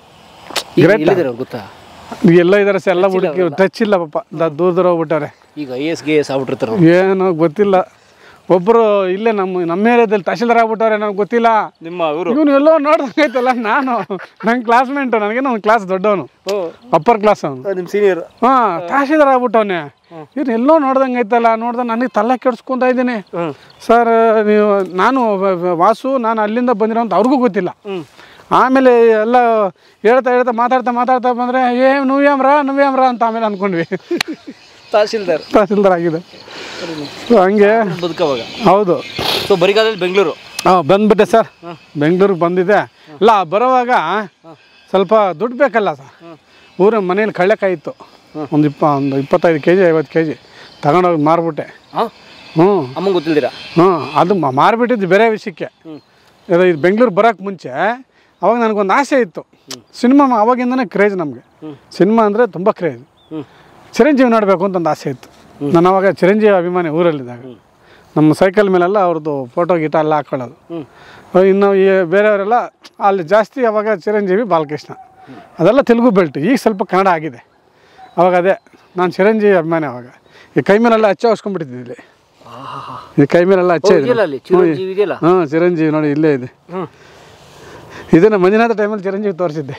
ಈಗ Great. ಎಲ್ಲಿದ್ದಾರೆ ಅವ್ರು ಗೊತ್ತಾ ಎಲ್ಲ ಇದ್ದಾರೆ ಸರ್ ಎಲ್ಲ ಹುಡುಕಿ ಟಚ್ ಇಲ್ಲ ಪಾಪ ದ- ದೂರ ದೂರ ಹೋಗ್ಬಿಟ್ಟಾರೆ ಈಗ ಐ ಎಸ್ ಗೆ ಎಸ್ ಆಗ್ಬಿಟ್ಟಿರ್ತಾರೆ ಅವ್ರು. ಏನೋ ಗೊತ್ತಿಲ್ಲ ಒಬ್ಬರು ಇಲ್ಲೇ ನಮ್ಮ ನಮ್ಮ ಏರಿಯಾದಲ್ಲಿ ತಹಶೀಲ್ದಾರ್ ಆಗ್ಬಿಟ್ಟವ್ರೆ ನನಗೆ ಗೊತ್ತಿಲ್ಲ ನಿಮ್ಮ ಇವರು ಇವನು ಎಲ್ಲೋ ನೋಡ್ದಂಗೈತಲ್ಲ ನಾನು ನನ್ನ ಕ್ಲಾಸ್ಮೇಟು ನನಗೇನೋ ಒಂದು ಕ್ಲಾಸ್ ದೊಡ್ಡವನು ಓ ಅಪ್ಪರ್ ಕ್ಲಾಸ್ ಅವನು ನಿಮ್ಮ ಸೀನಿಯರ್ ಹಾಂ ತಹಶೀಲ್ದಾರ್ ಆಗ್ಬಿಟ್ಟವನೆ ಇವ್ನು ಎಲ್ಲೋ ನೋಡ್ದಂಗೆ ಐತಲ್ಲ ನೋಡ್ದೆ ನನಗೆ ತಲೆ ಕೆಡ್ಸ್ಕೊಂತ ಇದ್ದೀನಿ ಹ್ಮ್. ಸರ್ ನೀವು ನಾನು ವ- ವ- ವಾಸು ನಾನು ಅಲ್ಲಿಂದ ಬಂದಿರೋ ಅಂತ ಅವ್ರಿಗೂ ಗೊತ್ತಿಲ್ಲ ಹ್ಮ್. ಆಮೇಲೆ ಆಮೇಲೆ ಎಲ್ಲ ಹೇಳ್ತಾ ಹೇಳ್ತಾ ಮಾತಾಡ್ತಾ ಮಾತಾಡ್ತಾ ಬಂದರೆ ಏ ನುವ್ಯಾಮ್ರ ನುವ್ಯಾಮ್ರ ಅಂತ ಆಮೇಲೆ ಅಂದ್ಕೊಂಡ್ವಿ ತಹಸೀಲ್ದಾರ್ ತಹಸೀಲ್ದಾರ್ ಆಗಿದೆ ಸೊ ಹಂಗೆ ಬದುಕವಾಗ ಹೌದು ಸೊ ಬರಿಗಾಲದಲ್ಲಿ ಬೆಂಗಳೂರು ಹಾಂ ಬಂದ್ಬಿಟ್ಟೆ ಸರ್ ಬೆಂಗಳೂರಿಗೆ ಬಂದಿದ್ದೆ ಇಲ್ಲ ಬರೋವಾಗ ಸ್ವಲ್ಪ ದುಡ್ಡು ಬೇಕಲ್ಲ ಸರ್ ಊರ ಮನೇಲಿ ಕಳ್ಳೆಕಾಯಿ ಇತ್ತು ಒಂದು ಇಪ್ಪ ಒಂದು ಇಪ್ಪತ್ತೈದು ಕೆ ಜಿ ಐವತ್ತು ಕೆ ಜಿ ತಗೊಂಡೋಗಿ ಮಾರ್ಬಿಟ್ಟೆ ಹಾಂ ಹ್ಞೂ ಅಮ್ಮಂಗೆ ಗೊತ್ತಿಲ್ದಿರಾ ಹ್ಞೂ ಅದು ಮ- ಮಾರ್ಬಿಟ್ಟಿದ್ದು ಬೇರೆ ವಿಷಯಕ್ಕೆ ಇದು ಇದು ಬೆಂಗಳೂರು ಬರೋಕ್ಕೆ ಮುಂಚೆ ಅವಾಗ ನನಗೊಂದು ಆಸೆ ಇತ್ತು ಸಿನಿಮಾ ಅವಾಗಿಂದನೇ ಕ್ರೇಜ್ ನಮಗೆ ಸಿನಿಮಾ ಅಂದರೆ ತುಂಬ ಕ್ರೇಜ್ ಹ್ಞೂ ಚಿರಂಜೀವಿ ನೋಡಬೇಕು ಅಂತ ಒಂದು ಆಸೆ ಇತ್ತು ನಾನು ಅವಾಗ ಚಿರಂಜೀವಿ ಅಭಿಮಾನಿ ಊರಲ್ಲಿದ್ದಾಗ ನಮ್ಮ ಸೈಕಲ್ ಮೇಲೆಲ್ಲ ಅವ್ರದ್ದು ಫೋಟೋ ಗೀಟ ಎಲ್ಲ ಹಾಕೊಳ್ಳೋದು ಹ್ಞೂ ಇನ್ನು ಈ ಬೇರೆಯವರೆಲ್ಲ ಅಲ್ಲಿ ಜಾಸ್ತಿ ಅವಾಗ ಚಿರಂಜೀವಿ ಬಾಲಕೃಷ್ಣ ಅದೆಲ್ಲ ತೆಲುಗು ಬೆಲ್ಟ್ ಈಗ ಸ್ವಲ್ಪ ಕನ್ನಡ ಆಗಿದೆ ಅವಾಗ ಅದೇ ನಾನು ಚಿರಂಜೀವಿ ಅಭಿಮಾನಿ ಅವಾಗ ಈ ಕೈ ಮೇಲೆಲ್ಲ ಹಚ್ಚ ಹೊಸ್ಕೊಂಡ್ಬಿಟ್ಟಿದ್ದೆ ಇಲ್ಲಿ ಈ ಕೈ ಮೇಲೆಲ್ಲ ಹಚ್ಚ ಇದೆ ಇದೆಯಲ್ಲ ಅಲ್ಲಿ ಚಿರಂಜೀವಿ ಇದೆಯಲ್ಲ ಹಾಂ ಚಿರಂಜೀವಿ ನೋಡಿ ಇಲ್ಲೇ ಇದೆ ಹ್ಞೂ ಇದನ್ನ ಮಂಜುನಾಥ ಟೈಮಲ್ಲಿ ಚಿರಂಜೀವಿ ತೋರಿಸಿದ್ದೆ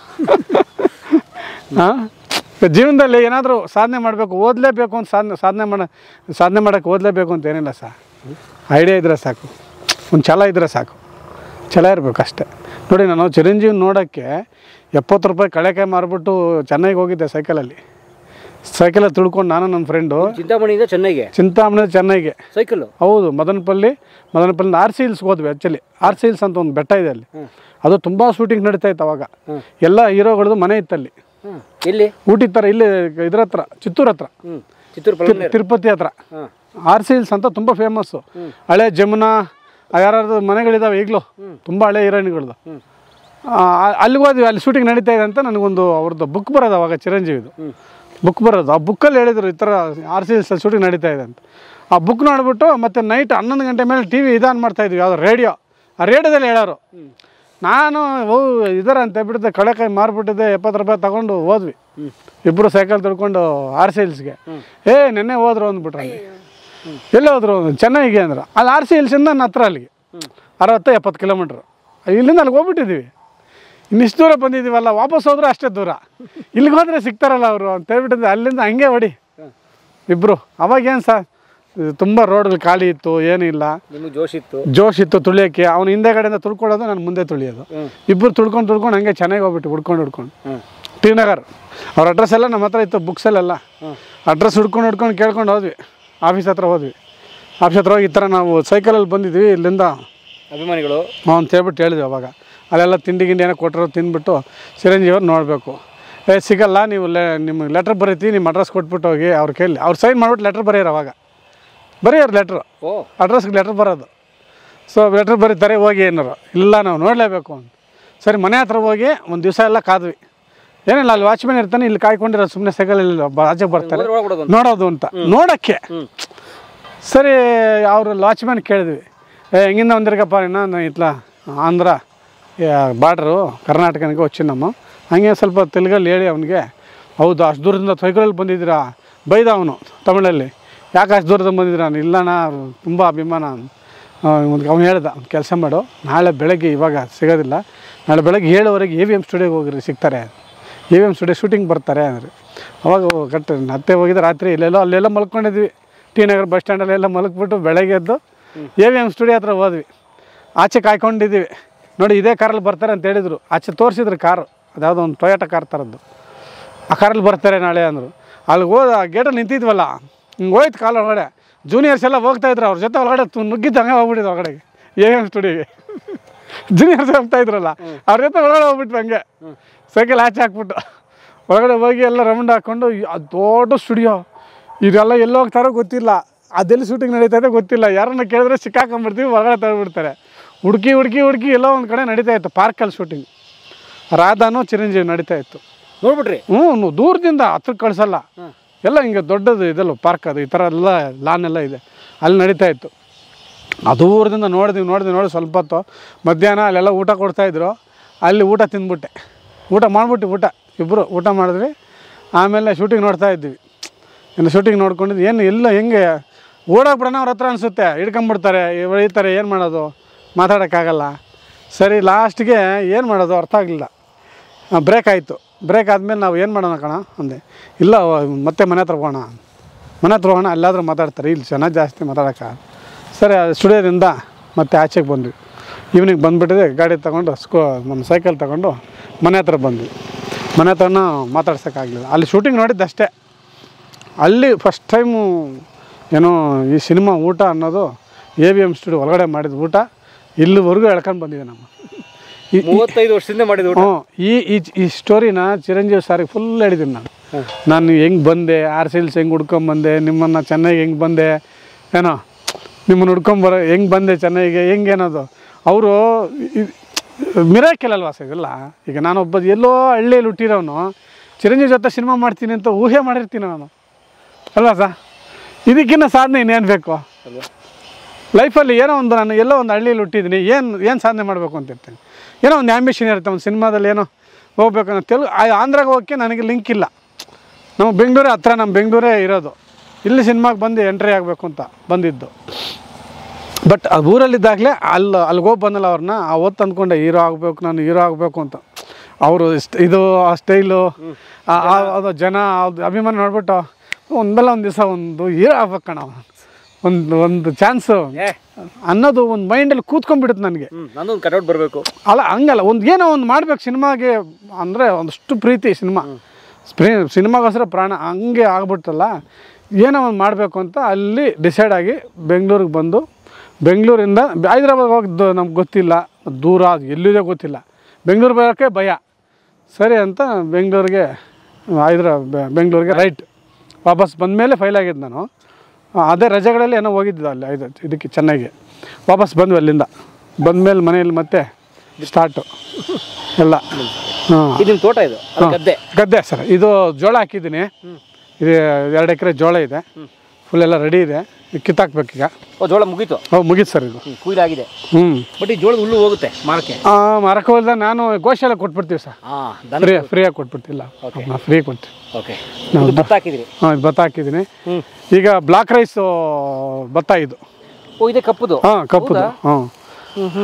ಹಾಂ ಜೀವನದಲ್ಲಿ ಏನಾದರೂ ಸಾಧನೆ ಮಾಡಬೇಕು ಓದಲೇಬೇಕು ಅಂತ ಸಾಧನೆ ಸಾಧನೆ ಮಾಡ ಸಾಧನೆ ಮಾಡೋಕ್ಕೆ ಓದಲೇಬೇಕು ಅಂತ ಏನಿಲ್ಲ ಸರ್ ಐಡಿಯಾ ಇದ್ದರೆ ಸಾಕು ಒಂದು ಛಲ ಇದ್ದರೆ ಸಾಕು ಛಲ ಇರಬೇಕು ಅಷ್ಟೇ ನೋಡಿ ನಾನು ಚಿರಂಜೀವಿ ನೋಡೋಕ್ಕೆ ಎಪ್ಪತ್ತು ರೂಪಾಯಿ ಕಳೆಕಾಯಿ ಮಾರ್ಬಿಟ್ಟು ಚೆನ್ನೈಗೆ ಹೋಗಿದ್ದೆ ಸೈಕಲಲ್ಲಿ ಸೈಕಲಲ್ಲಿ ತುಳ್ಕೊಂಡು ನಾನು ನನ್ನ ಫ್ರೆಂಡು ಚಿಂತಾಮಣಿಯಿಂದ ಚೆನ್ನೈಗೆ ಚಿಂತಾಮಣಿ ಚೆನ್ನೈಗೆ ಸೈಕಲ್ಲು ಹೌದು ಮದನಪಲ್ಲಿ ಮದನಪಲ್ಲಿ ಆರ್ ಸಿ ಹಿಲ್ಸ್ಗೆ ಹೋದ್ವಿ ಆ್ಯಕ್ಚುಲಿ ಆರ್ ಸಿ ಹಿಲ್ಸ್ ಅಂತ ಒಂದು ಬೆಟ್ಟ ಇದೆ ಅಲ್ಲಿ ಅದು ತುಂಬ ಶೂಟಿಂಗ್ ನಡೀತಾ ಇತ್ತು ಅವಾಗ ಎಲ್ಲ ಹೀರೋಗಳದ್ದು ಮನೆ ಇತ್ತಲ್ಲಿ ಹ್ಞೂ ಎಲ್ಲಿ ಊಟಿ ಥರ ಇಲ್ಲಿ ಇದ್ರ ಹತ್ರ ಚಿತ್ತೂರು ಹತ್ರ ಹ್ಞೂ ಚಿತ್ತೂರು ಪಳನೇರು ತಿರುಪತಿ ಹತ್ರ ಹಾಂ ಆರ್ ಸಿ ಹಿಲ್ಸ್ ಅಂತ ತುಂಬ ಫೇಮಸ್ಸು ಹಳೆ ಜಮುನಾ ಯಾರ್ಯಾರ್ದು ಮನೆಗಳಿದಾವೆ ಈಗಲೂ ತುಂಬ ಹಳೆ ಹೀರೋಯಿನ್ಗಳದ್ದು ಹ್ಞೂ ಅಲ್ಲಿಗೆ ಹೋದ್ವಿ ಅಲ್ಲಿ ಶೂಟಿಂಗ್ ನಡೀತಾ ಇದೆ ಅಂತ ನನಗೊಂದು ಅವ್ರದ್ದು ಬುಕ್ ಬರೋದು ಅವಾಗ ಚಿರಂಜೀವಿದು ಹ್ಞೂ ಬುಕ್ ಬರೋದು ಆ ಬುಕ್ಕಲ್ಲಿ ಹೇಳಿದರು ಈ ಥರ ಆರ್ ಸಿ ಎಸ್ ಶೂಟಿಂಗ್ ನಡೀತಾ ಇದೆ ಅಂತ ಆ ಬುಕ್ ನೋಡಿಬಿಟ್ಟು ಮತ್ತು ನೈಟ್ ಹನ್ನೊಂದು ಗಂಟೆ ಮೇಲೆ ಟಿ ವಿ ಇದಾನ್ ಮಾಡ್ತಾಯಿದ್ವಿ ಯಾವುದು ರೇಡಿಯೋ ಆ ರೇಡಿಯೋದಲ್ಲಿ ಹೇಳೋರು ನಾನು ಓ ಇದರ ಅಂತ ಹೇಳ್ಬಿಟ್ಟಿದ್ದೆ ಕಳೆಕಾಯಿ ಮಾರ್ಬಿಟ್ಟಿದ್ದೆ ಎಪ್ಪತ್ತು ರೂಪಾಯಿ ತಗೊಂಡು ಹೋದ್ವಿ ಇಬ್ಬರು ಸೈಕಲ್ ತಿಳ್ಕೊಂಡು ಆರ್ ಸಿ ಹಿಲ್ಸ್ಗೆ ಏ ನೆನ್ನೆ ಹೋದ್ರು ಅಂದ್ಬಿಟ್ರು ಅಲ್ಲಿ ಎಲ್ಲಿ ಹೋದ್ರು ಚೆನ್ನೈಗೆ ಅಂದ್ರೆ ಅಲ್ಲಿ ಆರ್ ಸಿ ಹಿಲ್ಸಿಂದ ನನ್ನ ಹತ್ರ ಅಲ್ಲಿಗೆ ಅರವತ್ತು ಎಪ್ಪತ್ತು ಕಿಲೋಮೀಟ್ರು ಇಲ್ಲಿಂದ ಅಲ್ಲಿಗೆ ಹೋಗ್ಬಿಟ್ಟಿದ್ದೀವಿ ಇನ್ನಿಷ್ಟು ದೂರ ಬಂದಿದ್ದೀವಲ್ಲ ವಾಪಸ್ ಹೋದ್ರೆ ಅಷ್ಟೇ ದೂರ ಇಲ್ಲಿಗೆ ಹೋದರೆ ಸಿಗ್ತಾರಲ್ಲ ಅವರು ಅಂತ ಹೇಳ್ಬಿಟ್ಟಿದ್ದೆ ಅಲ್ಲಿಂದ ಹಂಗೆ ಹೊಡಿ ಇಬ್ಬರು ಅವಾಗೇನು ಸರ್ ತುಂಬ ರೋಡ್ಗಳು ಖಾಲಿ ಇತ್ತು ಏನಿಲ್ಲ ನಿಮಗೆ ಜೋಶ್ ಇತ್ತು ಜೋಶ್ ಇತ್ತು ತುಳಿಯೋಕ್ಕೆ ಅವ್ನು ಹಿಂದೆಗಡೆಯಿಂದ ತುಳ್ಕೊಳ್ಳೋದು ನಾನು ಮುಂದೆ ತುಳಿಯೋದು ಇಬ್ಬರು ತುಳ್ಕೊಂಡು ತುಳ್ಕೊಂಡು ಹಂಗೆ ಚೆನ್ನಾಗಿ ಹೋಗ್ಬಿಟ್ಟು ಹುಡ್ಕೊಂಡು ಹುಡ್ಕೊಂಡು ಹ್ಞೂ ಟಿ ನಗರ್ ಅವ್ರ ಅಡ್ರೆಸ್ ಎಲ್ಲ ನಮ್ಮ ಹತ್ರ ಇತ್ತು ಬುಕ್ಸಲ್ಲೆಲ್ಲ ಅಡ್ರೆಸ್ ಹುಡ್ಕೊಂಡು ಹುಡ್ಕೊಂಡು ಕೇಳ್ಕೊಂಡು ಹೋದ್ವಿ ಆಫೀಸ್ ಹತ್ರ ಹೋದ್ವಿ ಆಫೀಸ್ ಹತ್ರ ಹೋಗಿ ಈ ಥರ ನಾವು ಸೈಕಲಲ್ಲಿ ಬಂದಿದ್ವಿ ಇಲ್ಲಿಂದ ಅಭಿಮಾನಿಗಳು ಅಂತ ಹೇಳ್ಬಿಟ್ಟು ಹೇಳಿದ್ವಿ ಅವಾಗ ಅಲ್ಲೆಲ್ಲ ತಿಂಡಿ ಗಿಂಡಿ ಏನೋ ಕೊಟ್ಟರು ತಿಂದ್ಬಿಟ್ಟು ಚಿರಂಜೀವ್ರು ನೋಡಬೇಕು ಏ ಸಿಗಲ್ಲ ನೀವು ಲೆ ನಿಮಗೆ ಲೆಟ್ರ್ ಬರೀತಿ ನಿಮ್ಮ ಅಡ್ರೆಸ್ ಕೊಟ್ಬಿಟ್ಟು ಹೋಗಿ ಅವ್ರು ಕೇಳಿ ಅವ್ರು ಸೈನ್ ಮಾಡ್ಬಿಟ್ಟು ಲೆಟ್ರ್ ಬರೆಯೋರು ಅವಾಗ ಬರೆಯೋರು ಲೆಟ್ರು ಓ ಅಡ್ರೆಸ್ಗೆ ಲೆಟ್ರ್ ಬರೋದು ಸೊ ಲೆಟ್ರ್ ಬರೀತಾರೆ ಹೋಗಿ ಏನಾರು ಇಲ್ಲ ನಾವು ನೋಡಲೇಬೇಕು ಅಂತ ಸರಿ ಮನೆ ಹತ್ರ ಹೋಗಿ ಒಂದು ದಿವಸ ಎಲ್ಲ ಕಾದ್ವಿ ಏನಿಲ್ಲ ಅಲ್ಲಿ ವಾಚ್ಮೆನ್ ಇರ್ತಾನೆ ಇಲ್ಲಿ ಕಾಯ್ಕೊಂಡಿರೋ ಸುಮ್ಮನೆ ಸೈಕಲಲ್ಲಿ ಆಚೆಗೆ ಬರ್ತಾರೆ ಹೋದ್ರೆ ಒಳಗೆ ಬಿಡೋದು ನೋಡೋದು ಅಂತ ನೋಡೋಕ್ಕೆ ಹ್ಞೂ ಸರಿ ಅವರು ವಾಚ್ಮ್ಯಾನ್ ಕೇಳಿದ್ವಿ ಏ ಹೆಂಗಿಂದ ಒಂದಿರ್ಗಪ್ಪ ನಾನು ಇತ್ಲ ಆಂಧ್ರ ಬಾರ್ಡ್ರು ಕರ್ನಾಟಕನಿಗೆ వచ్చినాము ಹಂಗೆ ಸ್ವಲ್ಪ ತೆಲುಗಲ್ಲಿ ಹೇಳಿ ಅವನಿಗೆ ಹೌದು ಅಷ್ಟು ದೂರದಿಂದ ಸೈಕಲಲ್ಲಿ ಬಂದಿದ್ದೀರಾ ಬೈದ ಅವನು ತಮಿಳಲ್ಲಿ ಯಾಕೆ ಅಷ್ಟು ದೂರದಿಂದ ಬಂದಿದ್ದೀರಾ ಇಲ್ಲಣ್ಣ ತುಂಬ ಅಭಿಮಾನ ಅವ್ನು ಹೇಳ್ದ ಕೆಲಸ ಮಾಡು ನಾಳೆ ಬೆಳಗ್ಗೆ ಇವಾಗ ಸಿಗೋದಿಲ್ಲ ನಾಳೆ ಬೆಳಗ್ಗೆ ಏಳುವರೆಗೆ ಎ ವಿ ಎಮ್ ಸ್ಟುಡಿಯೋಗೆ ಹೋಗಿರಿ ಸಿಗ್ತಾರೆ A V M studio shooting ಬರ್ತಾರೆ ಅಂದರೆ ಅವಾಗ ಕಟ್ ಅತ್ತೆ ಹೋಗಿದ್ದೆ ರಾತ್ರಿ ಇಲ್ಲೆಲ್ಲೋ ಅಲ್ಲೆಲ್ಲ ಮಲ್ಕೊಂಡಿದ್ವಿ ಟಿ ನಗರ್ ಬಸ್ ಸ್ಟ್ಯಾಂಡಲ್ಲೆಲ್ಲ ಮಲಗ್ಬಿಟ್ಟು ಬೆಳಗ್ಗೆ ಎದ್ದು ಎ ವಿ ಎಮ್ ಸ್ಟುಡಿಯೋ ಹತ್ರ ಹೋದ್ವಿ ಆಚೆ ಕಾಯ್ಕೊಂಡಿದ್ದೀವಿ ನೋಡಿ ಇದೇ ಕಾರಲ್ಲಿ ಬರ್ತಾರೆ ಅಂತ ಹೇಳಿದರು ಆಚೆ ತೋರಿಸಿದ್ರು ಕಾರು ಅದ್ಯಾವುದೋ ಒಂದು ಟೊಯೋಟ ಕಾರ್ ಥರದ್ದು ಆ ಕಾರಲ್ಲಿ ಬರ್ತಾರೆ ನಾಳೆ ಅಂದರು ಅಲ್ಲಿಗೆ ಹೋದ ಗೇಟಲ್ಲಿ ನಿಂತಿದ್ವಲ್ಲ ಹಿಂಗೆ ಹೋಯ್ತು ಕಾಲು ಒಳಗಡೆ ಜೂನಿಯರ್ಸ್ ಎಲ್ಲ ಹೋಗ್ತಾ ಇದ್ರು ಅವ್ರ ಜೊತೆ ಒಳಗಡೆ ತು- ನುಗ್ಗಿದ್ದು ಹಂಗೆ ಹೋಗ್ಬಿಟ್ಟಿದ್ದು ಒಳಗಡೆಗೆ ಎ ಎಮ್ ಸ್ಟುಡಿಯೋಗೆ ಜೂನಿಯರ್ಸ್ ಹೋಗ್ತಾ ಇದ್ರಲ್ಲ ಅವ್ರ ಜೊತೆ ಒಳಗಡೆ ಹೋಗ್ಬಿಟ್ವಿ ಹಂಗೆ ಸೈಕಲ್ ಆಚೆ ಹಾಕ್ಬಿಟ್ಟು ಒಳಗಡೆ ಹೋಗಿ ಎಲ್ಲ ರೌಂಡ್ ಹಾಕ್ಕೊಂಡು ಈ- ಅದು ದೊಡ್ಡ ಸ್ಟುಡಿಯೋ ಇವರೆಲ್ಲ ಎಲ್ಲಿ ಹೋಗ್ತಾರೋ ಗೊತ್ತಿಲ್ಲ ಅದೆಲ್ಲಿ ಶೂಟಿಂಗ್ ನಡೀತಾ ಇದೆ ಗೊತ್ತಿಲ್ಲ ಯಾರನ್ನ ಕೇಳಿದ್ರೆ ಸಿಕ್ಕಾಕೊಂಡ್ಬಿಡ್ತೀವಿ ಒಳಗಡೆ ತಗೊಂಡ್ಬಿಡ್ತಾರೆ ಹುಡುಕಿ ಹುಡುಕಿ ಹುಡುಕಿ ಎಲ್ಲೋ ಒಂದು ಕಡೆ ನಡೀತಾ ಇತ್ತು ಪಾರ್ಕಲ್ಲಿ ಶೂಟಿಂಗ್ ರಾಧಾನು ಚಿರಂಜೀವಿ ನಡೀತಾ ಇತ್ತು ನೋಡ್ಬಿಟ್ರಿ ಹ್ಞೂ ನು- ದೂರದಿಂದ ಹತ್ರಕ್ಕೆ ಕಳಿಸಲ್ಲ ಎಲ್ಲ ಹಿಂಗೆ ದೊಡ್ಡದು ಇದೆಲ್ಲ ಪಾರ್ಕ್ ಅದು ಈ ಥರ ಎಲ್ಲ ಲಾನ್ ಎಲ್ಲ ಇದೆ ಅಲ್ಲಿ ನಡೀತಾ ಇತ್ತು ಆ ದೂರದಿಂದ ನೋಡಿದ್ವಿ ನೋಡಿದ್ವಿ ನೋಡಿ ಸ್ವಲ್ಪ ಹೊತ್ತು ಮಧ್ಯಾಹ್ನ ಅಲ್ಲೆಲ್ಲ ಊಟ ಕೊಡ್ತಾಯಿದ್ರು ಅಲ್ಲಿ ಊಟ ತಿಂದ್ಬಿಟ್ಟೆ ಊಟ ಮಾಡಿಬಿಟ್ಟು ಊಟ ಇಬ್ಬರು ಊಟ ಮಾಡಿದ್ವಿ ಆಮೇಲೆ ಶೂಟಿಂಗ್ ನೋಡ್ತಾ ಇದ್ವಿ ಇನ್ನು ಶೂಟಿಂಗ್ ನೋಡ್ಕೊಂಡಿದ್ದು ಏನು ಎಲ್ಲ ಹೆಂಗೆ ಓಡೋಗ್ಬಿಡೋಣ ಅವ್ರ ಹತ್ರ ಅನಿಸುತ್ತೆ ಹಿಡ್ಕೊಂಬಿಡ್ತಾರೆ ಹೊಡಿತಾರೆ ಏನು ಮಾಡೋದು ಮಾತಾಡೋಕ್ಕಾಗಲ್ಲ ಸರಿ ಲಾಸ್ಟ್ಗೆ ಏನು ಮಾಡೋದು ಅರ್ಥ ಆಗಲಿಲ್ಲ ಬ್ರೇಕ್ ಆಯಿತು ಬ್ರೇಕ್ ಆದಮೇಲೆ ನಾವು ಏನು ಮಾಡೋಣ ಕಣ ಅಂದೆ ಇಲ್ಲ ವ- ಮತ್ತೆ ಮನೆ ಹತ್ರ ಹೋಗೋಣ ಮನೆ ಹತ್ರ ಹೋಗೋಣ ಅಲ್ಲಾದರೂ ಮಾತಾಡ್ತಾರೆ ಇಲ್ಲಿ ಚೆನ್ನಾಗಿ ಜಾಸ್ತಿ ಮಾತಾಡೋಕ್ಕ ಸರಿ ಆ ಸ್ಟುಡಿಯೋದಿಂದ ಮತ್ತೆ ಆಚೆಗೆ ಬಂದ್ವಿ ಈವ್ನಿಂಗ್ ಬಂದುಬಿಟ್ಟಿದೆ ಗಾಡಿ ತೊಗೊಂಡು ಸ್ಕೂ ನಮ್ಮ ಸೈಕಲ್ ತೊಗೊಂಡು ಮನೆ ಹತ್ರ ಬಂದ್ವಿ ಮನೆ ಹತ್ರನೂ ಮಾತಾಡ್ಸೋಕ್ಕಾಗಲಿಲ್ಲ ಅಲ್ಲಿ ಶೂಟಿಂಗ್ ನೋಡಿದ್ದು ಅಷ್ಟೇ ಅಲ್ಲಿ ಫಸ್ಟ್ ಟೈಮು ಏನೋ ಈ ಸಿನಿಮಾ ಊಟ ಅನ್ನೋದು ಎ ವಿ ಎಮ್ ಸ್ಟುಡಿಯೋ ಒಳಗಡೆ ಮಾಡಿದ ಊಟ ಇಲ್ಲಿವರೆಗೂ ಎಳ್ಕೊಂಡು ಬಂದಿದೆ ನಮ್ಮ ಈ- ಮೂವತ್ತೈದು ವರ್ಷದಿಂದ ಮಾಡಿದ ಊಟ ಹ್ಞೂ ಈ ಈ ಈ ಸ್ಟೋರಿನ ಚಿರಂಜೀವಿ ಸಾರಿಗೆ ಫುಲ್ ಹೇಳಿದ್ದೀನಿ ನಾನು ನಾನು ಹೆಂಗೆ ಬಂದೆ ಆರ್ ಸಿಲ್ಸ್ ಹೆಂಗೆ ಹುಡ್ಕೊಂಬಂದೆ ನಿಮ್ಮನ್ನು ಚೆನ್ನೈಗೆ ಹೆಂಗೆ ಬಂದೆ ಏನೋ ನಿಮ್ಮನ್ನು ಹುಡ್ಕೊಂಬರೋ ಹೆಂಗೆ ಬಂದೆ ಚೆನ್ನೈಗೆ ಹೆಂಗೆ ಏನದು ಅವರು ಮಿರಾಕಿಲ್ ಅಲ್ವಾ ಸರ್ ಇದೆಲ್ಲ ಈಗ ನಾನೊಬ್ಬ ಎಲ್ಲೋ ಹಳ್ಳಿಯಲ್ಲಿ ಹುಟ್ಟಿರೋನು ಚಿರಂಜೀವಿ ಜೊತೆ ಸಿನಿಮಾ ಮಾಡ್ತೀನಿ ಅಂತ ಊಹೆ ಮಾಡಿರ್ತೀನಿ ನಾನು ಅಲ್ವಾ ಸರ್ ಇದಕ್ಕಿಂತ ಸಾಧನೆ ಇನ್ನೇನು ಬೇಕು ಲೈಫಲ್ಲಿ ಏನೋ ಒಂದು ನಾನು ಎಲ್ಲೋ ಒಂದು ಹಳ್ಳಿಯಲ್ಲಿ ಹುಟ್ಟಿದ್ದೀನಿ ಏನು ಏನು ಸಾಧನೆ ಮಾಡಬೇಕು ಅಂತ ಇರ್ತೀನಿ ಏನೋ ಒಂದು ಆ್ಯಂಬಿಷನ್ ಇರುತ್ತೆ ಒಂದು ಸಿನಿಮಾದಲ್ಲಿ ಏನೋ ಹೋಗ್ಬೇಕು ಅನ್ನೋ ತೆಲುಗು ಆ ಆಂಧ್ರಾಗೆ ಹೋಗೋಕ್ಕೆ ನನಗೆ ಲಿಂಕ್ ಇಲ್ಲ ನಮ್ಮ ಬೆಂಗಳೂರೇ ಹತ್ರ ನಮ್ಮ ಬೆಂಗಳೂರೇ ಇರೋದು ಇಲ್ಲಿ ಸಿನಿಮಾಗೆ ಬಂದು ಎಂಟ್ರಿ ಆಗಬೇಕು ಅಂತ ಬಂದಿದ್ದು ಬಟ್ ಅದು ಊರಲ್ಲಿದ್ದಾಗಲೇ ಅಲ್ಲಿ ಅಲ್ಲಿಗೆ ಹೋಗಿ ಬಂದಲ್ಲ ಅವ್ರನ್ನ ಅವತ್ತು ಅಂದ್ಕೊಂಡೆ ಹೀರೋ ಆಗಬೇಕು ನಾನು ಹೀರೋ ಆಗಬೇಕು ಅಂತ ಅವರು ಇಷ್ಟ ಇದು ಆ ಸ್ಟೈಲು ಅದು ಜನ ಅದು ಅಭಿಮಾನ ನೋಡ್ಬಿಟ್ಟು ಒಂದಲ್ಲ ಒಂದು ದಿವಸ ಒಂದು ಹೀರೋ ಆಗ್ಬೇಕು ಕಣ ಒಂದು ಒಂದು ಚಾನ್ಸು ಏ ಅನ್ನೋದು ಒಂದು ಮೈಂಡಲ್ಲಿ ಕೂತ್ಕೊಂಡ್ಬಿಡುತ್ತೆ ನನಗೆ ಹ್ಞೂ ನಂದೊಂದು ಕಟೌಟ್ ಬರಬೇಕು ಅಲ್ಲ ಹಂಗಲ್ಲ ಒಂದು ಏನೋ ಒಂದು ಮಾಡ್ಬೇಕು ಸಿನಿಮಾಗೆ ಅಂದರೆ ಒಂದಷ್ಟು ಪ್ರೀತಿ ಸಿನಿಮಾ ಸ್ಪ್ರೇ ಸಿನಿಮಾಗೋಸ್ಕರ ಪ್ರಾಣ ಹಂಗೆ ಆಗ್ಬಿಟ್ಟಲ್ಲ ಏನೋ ಒಂದು ಮಾಡಬೇಕು ಅಂತ ಅಲ್ಲಿ ಡಿಸೈಡ್ ಆಗಿ ಬೆಂಗಳೂರಿಗೆ ಬಂದು ಬೆಂಗಳೂರಿಂದ ಹೈದ್ರಾಬಾದ್ ಹೋಗಿದ್ದು ನಮ್ಗೆ ಗೊತ್ತಿಲ್ಲ ದೂರ ಅದು ಎಲ್ಲಿದೆ ಗೊತ್ತಿಲ್ಲ ಬೆಂಗಳೂರು ಬರೋಕ್ಕೆ ಭಯ ಸರಿ ಅಂತ ಬೆಂಗಳೂರಿಗೆ ಹೈದ್ರಾ ಬೆ- ಬೆಂಗಳೂರಿಗೆ ರೈಟ್ ವಾಪಸ್ ಬಂದಮೇಲೆ ಫೈಲ್ ಆಗಿದ್ದು ನಾನು ಆ, ಅದೇ ರಜೆಗಳಲ್ಲಿ ಏನೋ ಹೋಗಿದ್ದು ಅಲ್ಲಿ ಇದು ಇದಕ್ಕೆ ಚೆನ್ನೈಗೆ ವಾಪಸ್ ಬಂದ್ವಿ ಅಲ್ಲಿಂದ ಬಂದಮೇಲೆ ಮನೆಯಲ್ಲಿ ಮತ್ತೆ ಸ್ಟಾರ್ಟು ಎಲ್ಲ ಹಾಂ ಇದು ನಿಮ್ಮ ತೋಟ ಇದು ಅದು ಗದ್ದೆ ಗದ್ದೆ ಸರ್ ಇದು ಜೋಳ ಹಾಕಿದ್ದೀನಿ ಇದು ಎರಡು ಎಕರೆ ಜೋಳ ಇದೆ ಫುಲ್ ಎಲ್ಲ ರೆಡಿ ಇದೆ ಈಗ ಕಿತ್ತಾಕ್ಬೇಕೀಗ ಓ ಜೋಳ ಮುಗೀತು ಹೌದು ಮುಗೀತು ಸರ್ ಇದು ಹ್ಞೂ ಕುಯ್ದಾಗಿದೆ ಹ್ಞೂ ಬಟ್ ಈ ಜೋಳದ ಹುಲ್ಲು ಹೋಗುತ್ತೆ ಮಾರಕ್ಕೆ ಮರಕ್ಕೆ ಹೋಲ್ದ ನಾನು ಗೋಶಾಲೆ ಕೊಟ್ಬಿಡ್ತೀವಿ ಸರ್ ಹಾಂ ದನ ಫ್ರೀ ಫ್ರೀಯಾಗಿ ಕೊಟ್ಬಿಡ್ತಿಲ್ಲ ನಾವು ಫ್ರೀ ಕೊಡ್ತೀವಿ ಓಕೆ ಇದು ಭತ್ತ ಹಾಕಿದಿರಿ ಹಾಂ ಇದು ಭತ್ತ ಹಾಕಿದ್ದೀನಿ ಹ್ಞೂ ಈಗ ಬ್ಲಾಕ್ ರೈಸು ಭತ್ತ ಇದು ಓ ಇದೆ ಕಪ್ಪುದು ಹಾಂ ಕಪ್ಪುದು ಹಾಂ ಹ್ಞೂ ಹ್ಞೂ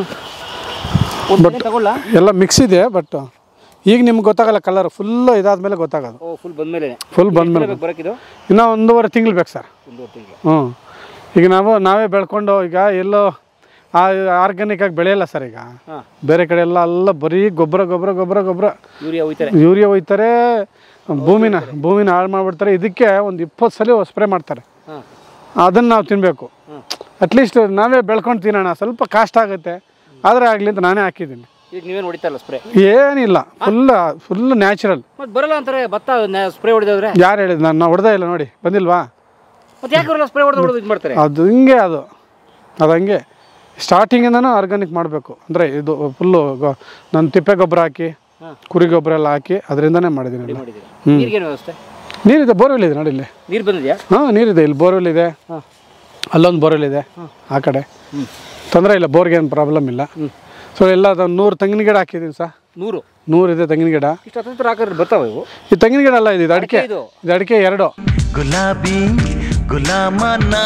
ಒಂದು ತೆನೆ ತಗೊಳ್ಳ ಎಲ್ಲ ಮಿಕ್ಸ್ ಇದೆ ಬಟ್ ಈಗ ನಿಮ್ಗೆ ಗೊತ್ತಾಗಲ್ಲ ಕಲರ್ ಫುಲ್ಲು ಇದಾದ್ಮೇಲೆ ಗೊತ್ತಾಗೋದು ಓ ಫುಲ್ ಬಂದಮೇಲೆ ಫುಲ್ ಬಂದ್ಮೇಲೆ ಬೇಕು ಬರೋಕ್ಕಿದು ಇನ್ನೂ ಒಂದೂವರೆ ತಿಂಗಳು ಬೇಕು ಸರ್ ಒಂದೂವರೆ ತಿಂಗಳು ಹ್ಞೂ ಈಗ ನಾವು ನಾವೇ ಬೆಳ್ಕೊಂಡು ಈಗ ಎಲ್ಲೋ ಆರ್ಗ್ಯಾನಿಕ್ ಆಗಿ ಬೆಳೆಯಲ್ಲ ಸರ್ ಈಗ ಹಾಂ ಬೇರೆ ಕಡೆ ಎಲ್ಲ ಎಲ್ಲ ಬರೀ ಗೊಬ್ಬರ ಗೊಬ್ಬರ ಗೊಬ್ಬರ ಗೊಬ್ಬರ ಯೂರಿಯಾ ಹೋಯ್ತಾರೆ ಯೂರಿಯಾ ಒಯ್ತಾರೆ ಭೂಮಿನ ಭೂಮಿನ ಹಾಳು ಮಾಡಿಬಿಡ್ತಾರೆ ಇದಕ್ಕೆ ಒಂದು ಇಪ್ಪತ್ತು ಸಲ ಸ್ಪ್ರೇ ಮಾಡ್ತಾರೆ ಹಾಂ ಅದನ್ನು ನಾವು ತಿನ್ನಬೇಕು ಅಟ್ಲೀಸ್ಟ್ ನಾವೇ ಬೆಳ್ಕೊಂಡು ತಿನ್ನೋಣ ಸ್ವಲ್ಪ ಕಾಸ್ಟ್ ಆಗುತ್ತೆ ಆದರೆ ಆಗಲಿ ಅಂತ ನಾನೇ ಹಾಕಿದ್ದೀನಿ ಈಗ ನೀವೇನು ಹೊಡಿತಾರಲ್ಲ ಸ್ಪ್ರೇ ಏನಿಲ್ಲ ಫುಲ್ ಫುಲ್ ನ್ಯಾಚುರಲ್ ಮತ್ತೆ ಬರಲ್ಲ ಅಂತಾರೆ ಭತ್ತ ಸ್ಪ್ರೇ ಹೊಡೆದವ್ರೆ ಯಾರು ಹೇಳಿದ್ ನಾನು ಹೊಡೆದೇ ಇಲ್ಲ ನೋಡಿ ಬಂದಿಲ್ವಾ ಮತ್ತೆ ಯಾಕೆ ಬರಲ್ಲ ಸ್ಪ್ರೇ ಹೊಡೆದು ಹೊಡೆದು ಇದು ಮಾಡ್ತಾರೆ ಅದು ಹಿಂಗೆ ಅದು ಅದು ಹಂಗೆ ಸ್ಟಾರ್ಟಿಂಗಿಂದನೂ ಆರ್ಗಾನಿಕ್ ಮಾಡಬೇಕು ಅಂದರೆ ಇದು ಫುಲ್ಲು ನಾನು ತಿಪ್ಪೆ ಗೊಬ್ಬರ ಹಾಕಿ ಹಾಂ. ಕುರಿ ಗೊಬ್ಬರ ಎಲ್ಲ ಹಾಕಿ ಅದರಿಂದನೇ ಮಾಡಿದ್ದೀನಿ ಎಲ್ಲ. ಮಾಡಿದ್ದೀರಾ ನೀರಿಗೇನು ವ್ಯವಸ್ಥೆ ನೀರಿದೆ ಬೋರ್ವೆಲ್ ಇದೆ ನೋಡಿ ಇಲ್ಲಿ ನೀರು ಬಂದಿದೆಯಾ ಹಾಂ ನೀರಿದೆ ಇಲ್ಲಿ ಬೋರ್ವೆಲ್ ಇದೆ ಹಾಂ ಅಲ್ಲೊಂದು ಬೋರ್ವೆಲ್ ಇದೆ ಆ ಕಡೆ ತೊಂದರೆ ಇಲ್ಲ ಬೋರ್ಗೆ ಏನು ಪ್ರಾಬ್ಲಮ್ ಇಲ್ಲ ಸೊ ಎಲ್ಲ ಅದೊಂದು ನೂರು ತೆಂಗಿನ ಗಿಡ ಹಾಕಿದ್ದೀನಿ ಸರ್ ನೂರು ನೂರಿದೆ ತೆಂಗಿನ ಗಿಡ ಇಷ್ಟು ಹತ್ರ ಹಾಕಿದ್ರೆ ಬರ್ತಾವೆ ಇವು ಈ ತೆಂಗಿನ ಗಿಡ ಅಲ್ಲ ಇದು ಇದು ಅಡಿಕೆ ಇದು? ಇದು ಅಡಿಕೆ ಎರಡು ಗುಲಾಬಿ ಗುಲಾಮ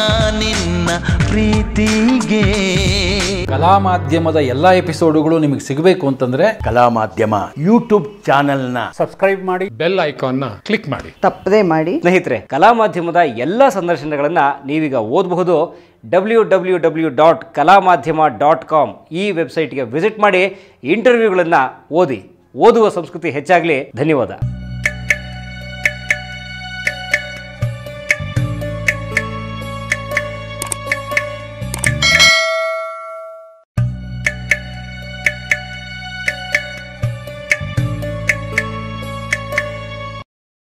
ನಿನ್ನ ಪ್ರೀತಿಗೆ ಕಲಾ ಮಾಧ್ಯಮದ ಎಲ್ಲ ಎಪಿಸೋಡುಗಳು ನಿಮಗೆ ಸಿಗಬೇಕು ಅಂತಂದ್ರೆ ಕಲಾ ಮಾಧ್ಯಮ ಯೂಟ್ಯೂಬ್ ಚಾನೆಲ್ನ ಬೆಲ್ ಐಕಾನ್ನ ಕ್ಲಿಕ್ ಮಾಡಿ ತಪ್ಪದೇ ಮಾಡಿ ಸ್ನೇಹಿತರೆ ಕಲಾ ಮಾಧ್ಯಮದ ಎಲ್ಲ ಸಂದರ್ಶನಗಳನ್ನು ನೀವೀಗ ಓದಬಹುದು ಡಬ್ಲ್ಯೂ ಡಬ್ಲ್ಯೂ ಡಬ್ಲ್ಯೂ ಡಾಟ್ ಕಲಾ ಮಾಧ್ಯಮ ಡಾಟ್ ಕಾಮ್ ಈ ವೆಬ್ಸೈಟ್ಗೆ ವಿಸಿಟ್ ಮಾಡಿ ಇಂಟರ್ವ್ಯೂಗಳನ್ನು ಓದಿ ಓದುವ ಸಂಸ್ಕೃತಿ ಹೆಚ್ಚಾಗಲಿ ಧನ್ಯವಾದ